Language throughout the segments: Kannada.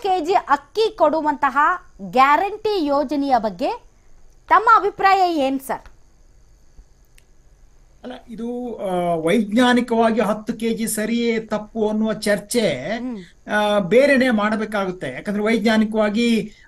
ಕೆಜಿ ಅಕ್ಕಿ ಕೊಡುವಂತಹ ಗ್ಯಾರಂಟಿ ಯೋಜನೆಯ ಬಗ್ಗೆ ತಮ್ಮ ಅಭಿಪ್ರಾಯ ಏನ್ ಸರ್ ಅಲ್ಲ ಇದು ಆ, ವೈಜ್ಞಾನಿಕವಾಗಿ ಹತ್ತು ಕೆಜಿ ಸರಿಯೇ ತಪ್ಪು ಅನ್ನುವ ಚರ್ಚೆ ಆ, ಬೇರೆನೆ ಮಾಡಬೇಕಾಗುತ್ತೆ ಯಾಕಂದ್ರೆ ವೈಜ್ಞಾನಿಕವಾಗಿ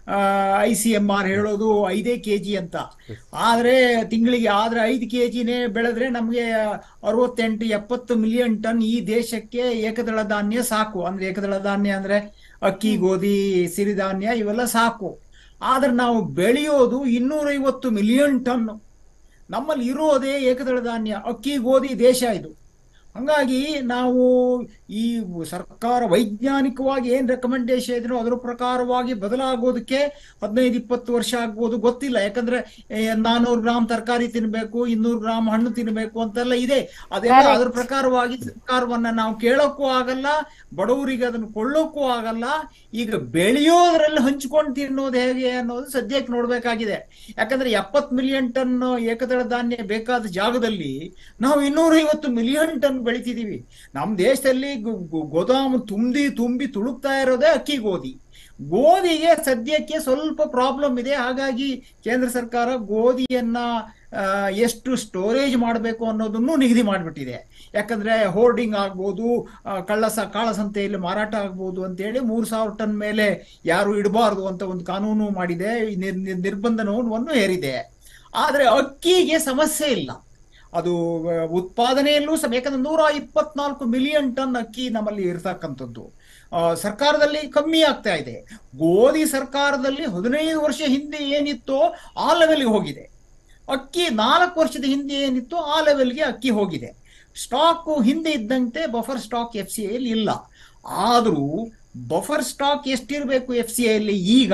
ಐ ಸಿ ಎಂ ಆರ್ ಹೇಳೋದು ಐದೇ ಕೆಜಿ ಅಂತ ಆದ್ರೆ ತಿಂಗಳಿಗೆ ಆದ್ರೆ ಐದು ಕೆಜಿನೇ ಬೆಳೆದ್ರೆ ನಮ್ಗೆ ಅರವತ್ತೆಂಟು ಎಪ್ಪತ್ತು ಮಿಲಿಯನ್ ಟನ್ ಈ ದೇಶಕ್ಕೆ ಏಕದಳ ಧಾನ್ಯ ಸಾಕು ಅಂದ್ರೆ ಏಕದಳ ಧಾನ್ಯ ಅಂದ್ರೆ ಅಕ್ಕಿ ಗೋಧಿ ಸಿರಿಧಾನ್ಯ ಇವೆಲ್ಲ ಸಾಕು ಆದ್ರೆ ನಾವು ಬೆಳೆಯೋದು ಇನ್ನೂರೈವತ್ತು ಮಿಲಿಯನ್ ಟನ್ ನಮ್ಮಲ್ಲಿ ಇರೋದೇ ಏಕದಳ ಧಾನ್ಯ ಅಕ್ಕಿ ಗೋಧಿ ದೇಶ ಇದು ಹಂಗಾಗಿ ನಾವು ಈ ಸರ್ಕಾರ ವೈಜ್ಞಾನಿಕವಾಗಿ ಏನ್ ರೆಕಮೆಂಡೇಶನ್ ಇದ್ರು ಅದ್ರ ಪ್ರಕಾರವಾಗಿ ಬದಲಾಗೋದಕ್ಕೆ ಹದಿನೈದು ಇಪ್ಪತ್ತು ವರ್ಷ ಆಗ್ಬೋದು ಗೊತ್ತಿಲ್ಲ ಯಾಕಂದ್ರೆ ನಾನೂರು ಗ್ರಾಮ್ ತರಕಾರಿ ತಿನ್ಬೇಕು ಇನ್ನೂರು ಗ್ರಾಮ್ ಹಣ್ಣು ತಿನ್ಬೇಕು ಅಂತೆಲ್ಲ ಇದೆ ಅದೆಲ್ಲ Correct. ಅದ್ರ ಪ್ರಕಾರವಾಗಿ ಸರ್ಕಾರವನ್ನ ನಾವು ಕೇಳೋಕ್ಕೂ ಆಗಲ್ಲ ಬಡವರಿಗೆ ಅದನ್ನು ಕೊಳ್ಳೋಕ್ಕೂ ಆಗಲ್ಲ ಈಗ ಬೆಳೆಯೋದ್ರಲ್ಲಿ ಹಂಚ್ಕೊಂಡು ತಿನ್ನೋದು ಹೇಗೆ ಅನ್ನೋದು ಸದ್ಯಕ್ಕೆ ನೋಡ್ಬೇಕಾಗಿದೆ ಯಾಕಂದ್ರೆ ಎಪ್ಪತ್ ಮಿಲಿಯನ್ ಟನ್ ಏಕದಳ ಧಾನ್ಯ ಬೇಕಾದ ಜಾಗದಲ್ಲಿ ನಾವು ಇನ್ನೂರೈವತ್ತು ಮಿಲಿಯನ್ ಟನ್ ಬೆಳಿತಿದೀವಿ ನಮ್ಮ ದೇಶದಲ್ಲಿ ಗು- ಗು- ಗೋದಾಮು ತುಂಬಿ ತುಂಬಿ ತುಳುಕ್ತಾ ಇರೋದೇ ಅಕ್ಕಿ ಗೋಧಿ ಗೋಧಿಗೆ ಸದ್ಯಕ್ಕೆ ಸ್ವಲ್ಪ ಪ್ರಾಬ್ಲಮ್ ಇದೆ ಹಾಗಾಗಿ ಕೇಂದ್ರ ಸರ್ಕಾರ ಗೋಧಿಯನ್ನ ಆ, ಎಷ್ಟು ಸ್ಟೋರೇಜ್ ಮಾಡಬೇಕು ಅನ್ನೋದನ್ನು ನಿಗದಿ ಮಾಡಿಬಿಟ್ಟಿದೆ ಯಾಕಂದ್ರೆ ಹೋರ್ಡಿಂಗ್ ಆಗ್ಬೋದು ಆ, ಕಳ್ಳಸ ಕಾಳಸಂತೆಯಲ್ಲಿ ಮಾರಾಟ ಆಗ್ಬೋದು ಅಂತೇಳಿ ಮೂರು ಸಾವಿರ ಟನ್ ಮೇಲೆ ಯಾರು ಇಡಬಾರ್ದು ಅಂತ ಒಂದು ಕಾನೂನು ಮಾಡಿದೆ ಈ ನಿರ್- ನಿರ್- ನಿರ್ಬಂಧನವನ್ನು ಹೇರಿದೆ ಆದ್ರೆ ಅಕ್ಕಿಗೆ ಸಮಸ್ಯೆ ಇಲ್ಲ ಅದು ಆ, ಉತ್ಪಾದನೆಯಲ್ಲೂ ಸಹ ಯಾಕಂದ್ರೆ ನೂರ ಇಪ್ಪತ್ನಾಲ್ಕು ಮಿಲಿಯನ್ ಟನ್ ಅಕ್ಕಿ ನಮ್ಮಲ್ಲಿ ಇರ್ತಕ್ಕಂಥದ್ದು ಆ, ಸರ್ಕಾರದಲ್ಲಿ ಕಮ್ಮಿ ಆಗ್ತಾ ಇದೆ ಗೋಧಿ ಸರ್ಕಾರದಲ್ಲಿ ಹದಿನೈದು ವರ್ಷ ಹಿಂದೆ ಏನಿತ್ತೋ ಆ ಲೆವೆಲ್ಗೆ ಹೋಗಿದೆ ಅಕ್ಕಿ ನಾಲ್ಕು ವರ್ಷದ ಹಿಂದೆ ಏನಿತ್ತು ಆ ಲೆವೆಲ್ಗೆ ಅಕ್ಕಿ ಹೋಗಿದೆ ಸ್ಟಾಕ್ ಹಿಂದೆ ಇದ್ದಂತೆ ಬಫರ್ ಸ್ಟಾಕ್ ಎಫ್ ಸಿ ಐಲಿ ಇಲ್ಲ ಆದರೂ ಬಫರ್ ಸ್ಟಾಕ್ ಎಷ್ಟಿರಬೇಕು ಎಫ್ ಸಿ ಐಲಿ ಈಗ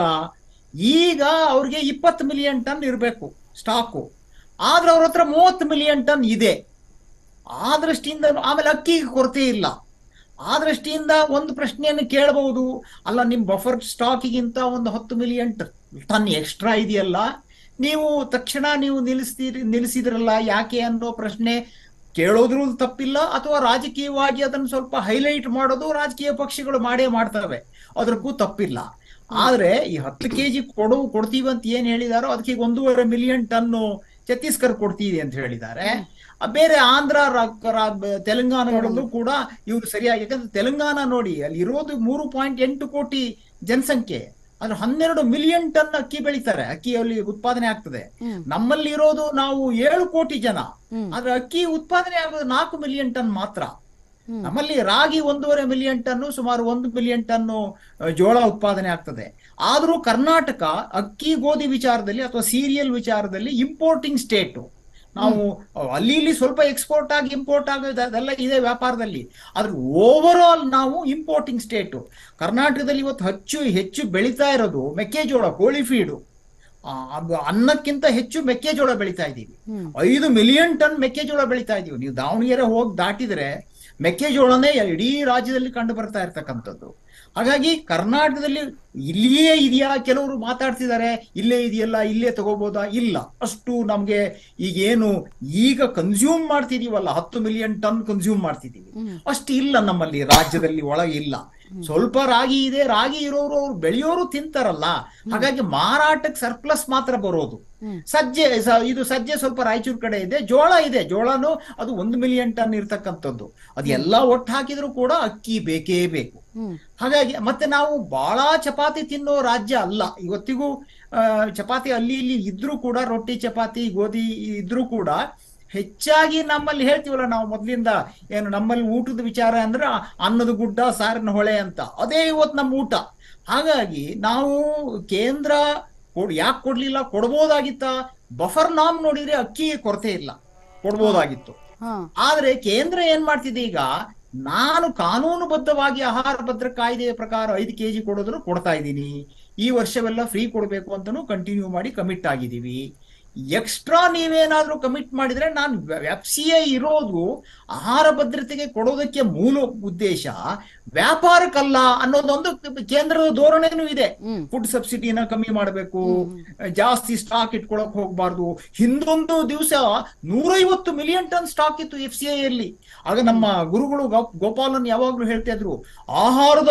ಈಗ ಅವ್ರಿಗೆ ಇಪ್ಪತ್ತು ಮಿಲಿಯನ್ ಟನ್ ಇರಬೇಕು ಸ್ಟಾಕು ಆದ್ರೆ ಅವ್ರ ಹತ್ರ ಮೂವತ್ತು ಮಿಲಿಯನ್ ಟನ್ ಇದೆ ಆ ದೃಷ್ಟಿಯಿಂದ ಆಮೇಲೆ ಅಕ್ಕಿಗೆ ಕೊರತೆ ಇಲ್ಲ ಆ ದೃಷ್ಟಿಯಿಂದ ಒಂದು ಪ್ರಶ್ನೆಯನ್ನು ಕೇಳಬಹುದು ಅಲ್ಲ ನಿಮ್ ಬಫರ್ ಸ್ಟಾಕಿಗಿಂತ ಒಂದು ಹತ್ತು ಮಿಲಿಯನ್ ಟನ್ ಎಕ್ಸ್ಟ್ರಾ ಇದೆಯಲ್ಲ ನೀವು ತಕ್ಷಣ ನೀವು ನಿಲ್ಲಿಸ್ತೀರಿ ನಿಲ್ಲಿಸಿದ್ರಲ್ಲ ಯಾಕೆ ಅನ್ನೋ ಪ್ರಶ್ನೆ ಕೇಳೋದ್ರೂ ತಪ್ಪಿಲ್ಲ ಅಥವಾ ರಾಜಕೀಯವಾಗಿ ಅದನ್ನು ಸ್ವಲ್ಪ ಹೈಲೈಟ್ ಮಾಡೋದು ರಾಜಕೀಯ ಪಕ್ಷಗಳು ಮಾಡೇ ಮಾಡ್ತವೆ ಅದಕ್ಕೂ ತಪ್ಪಿಲ್ಲ ಆದ್ರೆ ಈ ಹತ್ತು ಕೆಜಿ ಕೊಡು ಕೊಡ್ತೀವಿ ಅಂತ ಏನ್ ಹೇಳಿದಾರೋ ಅದಕ್ಕೆ ಈಗ ಒಂದೂವರೆ ಮಿಲಿಯನ್ ಟನ್ನು ಛತ್ತೀಸ್ಗಢ ಕೊಡ್ತೀವಿ ಅಂತ ಹೇಳಿದ್ದಾರೆ ಆ ಬೇರೆ ಆಂಧ್ರ ರಾ- ರಾ- ತೆಲಂಗಾಣಗಳಲ್ಲೂ ಕೂಡ ಇವರು ಸರಿಯಾಗಿ ಯಾಕಂದ್ರೆ ತೆಲಂಗಾಣ ನೋಡಿ ಅಲ್ಲಿ ಇರೋದು ಮೂರು ಪಾಯಿಂಟ್ ಎಂಟು ಕೋಟಿ ಜನಸಂಖ್ಯೆ ಅದ್ರ ಹನ್ನೆರಡು ಮಿಲಿಯನ್ ಟನ್ ಅಕ್ಕಿ ಬೆಳಿತಾರೆ ಅಕ್ಕಿ ಅಲ್ಲಿ ಉತ್ಪಾದನೆ ಆಗ್ತದೆ ಹ್ಮ್. ನಮ್ಮಲ್ಲಿ ಇರೋದು ನಾವು ಏಳು ಕೋಟಿ ಜನ ಹ್ಮ್. ಆದ್ರೆ ಅಕ್ಕಿ ಉತ್ಪಾದನೆ ಆಗೋದು ನಾಲ್ಕು ಮಿಲಿಯನ್ ಟನ್ ಮಾತ್ರ ಹ್ಮ್. ನಮ್ಮಲ್ಲಿ ರಾಗಿ ಒಂದೂವರೆ ಮಿಲಿಯನ್ ಟನ್ನು ಸುಮಾರು ಒಂದು ಮಿಲಿಯನ್ ಟನ್ನು ಅಹ್, ಜೋಳ ಉತ್ಪಾದನೆ ಆಗ್ತದೆ ಆದರೂ ಕರ್ನಾಟಕ ಅಕ್ಕಿ ಗೋಧಿ ವಿಚಾರದಲ್ಲಿ ಅಥವಾ ಸೀರಿಯಲ್ ವಿಚಾರದಲ್ಲಿ ಇಂಪೋರ್ಟಿಂಗ್ ಸ್ಟೇಟ್ ನಾವು ಅಹ್, ಅಲ್ಲಿ ಇಲ್ಲಿ ಸ್ವಲ್ಪ ಎಕ್ಸ್ಪೋರ್ಟ್ ಆಗಿ ಇಂಪೋರ್ಟ್ ಆಗೋದು ಅದೆಲ್ಲ ಇದೆ ವ್ಯಾಪಾರದಲ್ಲಿ ಆದ್ರೆ ಓವರ್ ಆಲ್ ನಾವು ಇಂಪೋರ್ಟಿಂಗ್ ಸ್ಟೇಟ್ ಕರ್ನಾಟಕದಲ್ಲಿ ಇವತ್ತು ಹೆಚ್ಚು ಹೆಚ್ಚು ಬೆಳೀತಾ ಇರೋದು ಮೆಕ್ಕೆಜೋಳ ಕೋಳಿ ಫೀಡು ಆ, ಅದು ಅನ್ನಕ್ಕಿಂತ ಹೆಚ್ಚು ಮೆಕ್ಕೆಜೋಳ ಬೆಳೀತಾ ಇದ್ದೀವಿ ಹ್ಮ್. ಐದು ಮಿಲಿಯನ್ ಟನ್ ಮೆಕ್ಕೆಜೋಳ ಬೆಳೀತಾ ಇದೀವಿ ನೀವು ದಾವಣಗೆರೆ ಹೋಗಿ ದಾಟಿದ್ರೆ ಮೆಕ್ಕೆಜೋಳನೇ ಇಡೀ ರಾಜ್ಯದಲ್ಲಿ ಕಂಡು ಬರ್ತಾ ಇರ್ತಕ್ಕಂಥದ್ದು ಹಾಗಾಗಿ ಕರ್ನಾಟಕದಲ್ಲಿ ಇಲ್ಲಿಯೇ ಇದೆಯಾ ಕೆಲವರು ಮಾತಾಡ್ತಿದ್ದಾರೆ ಇಲ್ಲೇ ಇದೆಯಲ್ಲ ಇಲ್ಲೇ ತಗೋಬೋದಾ ಇಲ್ಲ ಅಷ್ಟು ನಮ್ಗೆ ಈಗೇನು ಈಗ ಕನ್ಸ್ಯೂಮ್ ಮಾಡ್ತಿದೀವಲ್ಲ ಹತ್ತು ಮಿಲಿಯನ್ ಟನ್ ಕನ್ಸ್ಯೂಮ್ ಮಾಡ್ತಿದೀವಿ ಹ್ಮ್. ಅಷ್ಟು ಇಲ್ಲ ನಮ್ಮಲ್ಲಿ ರಾಜ್ಯದಲ್ಲಿ ಒಳಗೆ ಇಲ್ಲ ಸ್ವಲ್ಪ ರಾಗಿ ಇದೆ ರಾಗಿ ಇರೋರು ಅವ್ರು ಬೆಳೆಯೋರು ತಿಂತಾರಲ್ಲ ಹಾಗಾಗಿ ಮಾರಾಟಕ್ಕೆ ಸರ್ಪ್ಲಸ್ ಮಾತ್ರ ಬರೋದು ಹ್ಮ್. ಸಜ್ಜೆ ಸ- ಇದು ಸಜ್ಜೆ ಸ್ವಲ್ಪ ರಾಯಚೂರು ಕಡೆ ಇದೆ ಜೋಳ ಇದೆ ಜೋಳನು ಅದು ಒಂದು ಮಿಲಿಯನ್ ಟನ್ ಇರ್ತಕ್ಕಂಥದ್ದು ಅದೆಲ್ಲ ಒಟ್ಟು ಹಾಕಿದ್ರು ಕೂಡ ಅಕ್ಕಿ ಬೇಕೇ ಬೇಕು ಹ್ಮ್. ಹಾಗಾಗಿ ಮತ್ತೆ ನಾವು ಬಹಳ ಚಪಾತಿ ತಿನ್ನೋ ರಾಜ್ಯ ಅಲ್ಲ ಇವತ್ತಿಗೂ ಆ, ಚಪಾತಿ ಅಲ್ಲಿ ಇಲ್ಲಿ ಇದ್ರೂ ಕೂಡ ರೊಟ್ಟಿ ಚಪಾತಿ ಗೋಧಿ ಇದ್ರೂ ಕೂಡ ಹೆಚ್ಚಾಗಿ ನಮ್ಮಲ್ಲಿ ಹೇಳ್ತೀವಲ್ಲ ನಾವು ಮೊದಲಿಂದ ಏನು ನಮ್ಮಲ್ಲಿ ಊಟದ ವಿಚಾರ ಅಂದ್ರೆ ಅನ್ನದ ಗುಡ್ಡ ಸಾರಿನ ಹೊಳೆ ಅಂತ ಅದೇ ಇವತ್ತು ನಮ್ಮ ಊಟ ಹಾಗಾಗಿ ನಾವು ಕೇಂದ್ರ ಯಾಕೆ ಕೊಡ್ಲಿಲ್ಲ ಕೊಡ್ಬೋದಾಗಿತ್ತ ಬಫರ್ ನಾಮ್ ನೋಡಿದ್ರೆ ಅಕ್ಕಿಗೆ ಕೊರತೆ ಇಲ್ಲ ಕೊಡ್ಬೋದಾಗಿತ್ತು ಹಾ. ಆದ್ರೆ ಕೇಂದ್ರ ಏನ್ ಮಾಡ್ತಿದೆ ಈಗ ನಾನು ಕಾನೂನುಬದ್ಧವಾಗಿ ಆಹಾರ ಭದ್ರ ಕಾಯ್ದೆಯ ಪ್ರಕಾರ ಐದು ಕೆಜಿ ಕೊಡೋದ್ರು ಕೊಡ್ತಾ ಇದ್ದೀನಿ ಈ ವರ್ಷವೆಲ್ಲ ಫ್ರೀ ಕೊಡಬೇಕು ಅಂತಾನು ಕಂಟಿನ್ಯೂ ಮಾಡಿ ಕಮಿಟ್ ಆಗಿದ್ದೀವಿ ಎಕ್ಸ್ಟ್ರಾ ನೀವೇನಾದ್ರೂ ಕಮಿಟ್ ಮಾಡಿದ್ರೆ ನಾನು ಎಫ್ ಸಿ ಐ ಇರೋದು ಆಹಾರ ಭದ್ರತೆಗೆ ಕೊಡೋದಕ್ಕೆ ಮೂಲ ಉದ್ದೇಶ ವ್ಯಾಪಾರಕ್ಕಲ್ಲ ಅನ್ನೋದೊಂದು ಕೇಂದ್ರದ ಧೋರಣೆನೂ ಇದೆ ಹ್ಮ್. ಫುಡ್ ಸಬ್ಸಿಡಿನ ಕಮ್ಮಿ ಮಾಡಬೇಕು ಜಾಸ್ತಿ ಸ್ಟಾಕ್ ಇಟ್ಕೊಳಕ್ ಹೋಗ್ಬಾರ್ದು ಹಿಂದೊಂದು ದಿವಸ ನೂರೈವತ್ತು ಮಿಲಿಯನ್ ಟನ್ ಸ್ಟಾಕ್ ಇತ್ತು ಎಫ್ ಸಿ ಐ ಅಲ್ಲಿ ಆಗ ನಮ್ಮ ಗುರುಗಳು ಗೋ- ಗೋಪಾಲನ್ ಯಾವಾಗ್ಲೂ ಹೇಳ್ತಾ ಇದ್ರು ಆಹಾರದ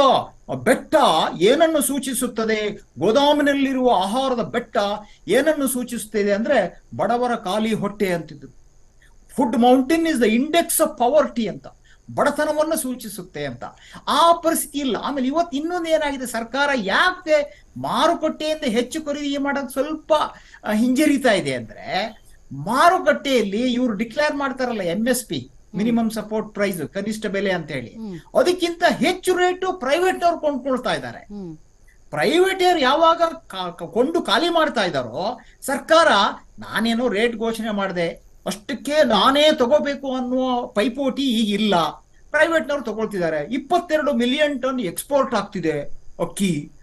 ಬೆಟ್ಟ ಏನನ್ನು ಸೂಚಿಸುತ್ತದೆ ಗೋದಾಮಿನಲ್ಲಿರುವ ಆಹಾರದ ಬೆಟ್ಟ ಏನನ್ನು ಸೂಚಿಸುತ್ತದೆ ಅಂದ್ರೆ ಬಡವರ ಖಾಲಿ ಹೊಟ್ಟೆ ಅಂತಿದ್ದು food mountain is the index of poverty ಅಂತ ಬಡತನವನ್ನು ಸೂಚಿಸುತ್ತೆ ಅಂತ ಆ ಪರಿಸ್ಥಿತಿ ಇಲ್ಲ ಆಮೇಲೆ ಇವತ್ತು ಇನ್ನೊಂದು ಏನಾಗಿದೆ ಸರ್ಕಾರ ಯಾಕೆ ಮಾರುಕಟ್ಟೆಯಿಂದ ಹೆಚ್ಚು ಖರೀದಿ ಮಾಡೋದು ಸ್ವಲ್ಪ ಆ, ಹಿಂಜರಿತಾ ಇದೆ ಅಂದ್ರೆ ಮಾರುಕಟ್ಟೆಯಲ್ಲಿ ಇವರು ಡಿಕ್ಲೇರ್ ಮಾಡ್ತಾರಲ್ಲ M S P minimum support price ಕನಿಷ್ಠ ಬೆಲೆ ಅಂತ ಹೇಳಿ ಹ್ಮ್. ಅದಕ್ಕಿಂತ ಹೆಚ್ಚು ರೇಟು ಪ್ರೈವೇಟ್ ಅವ್ರು ಕೊಂಡ್ಕೊಳ್ತಾ ಇದ್ದಾರೆ ಹ್ಮ್ ಪ್ರೈವೇಟ್ ಅವ್ರು ಯಾವಾಗ ಕಾ- ಕ- ಕೊಂಡು ಖಾಲಿ ಮಾಡ್ತಾ ಇದ್ದಾರೋ ಸರ್ಕಾರ ನಾನೇನೋ ರೇಟ್ ಘೋಷಣೆ ಮಾಡಿದೆ ಅಷ್ಟಕ್ಕೆ ನಾನೇ ತಗೋಬೇಕು ಅನ್ನುವ ಪೈಪೋಟಿ ಈಗ ಇಲ್ಲ ಪ್ರೈವೇಟ್ನವ್ರು ತಗೊಳ್ತಿದ್ದಾರೆ ಇಪ್ಪತ್ತೆರಡು ಮಿಲಿಯನ್ ಟನ್ ಎಕ್ಸ್ಪೋರ್ಟ್ ಆಗ್ತಿದೆ ಅಕ್ಕಿ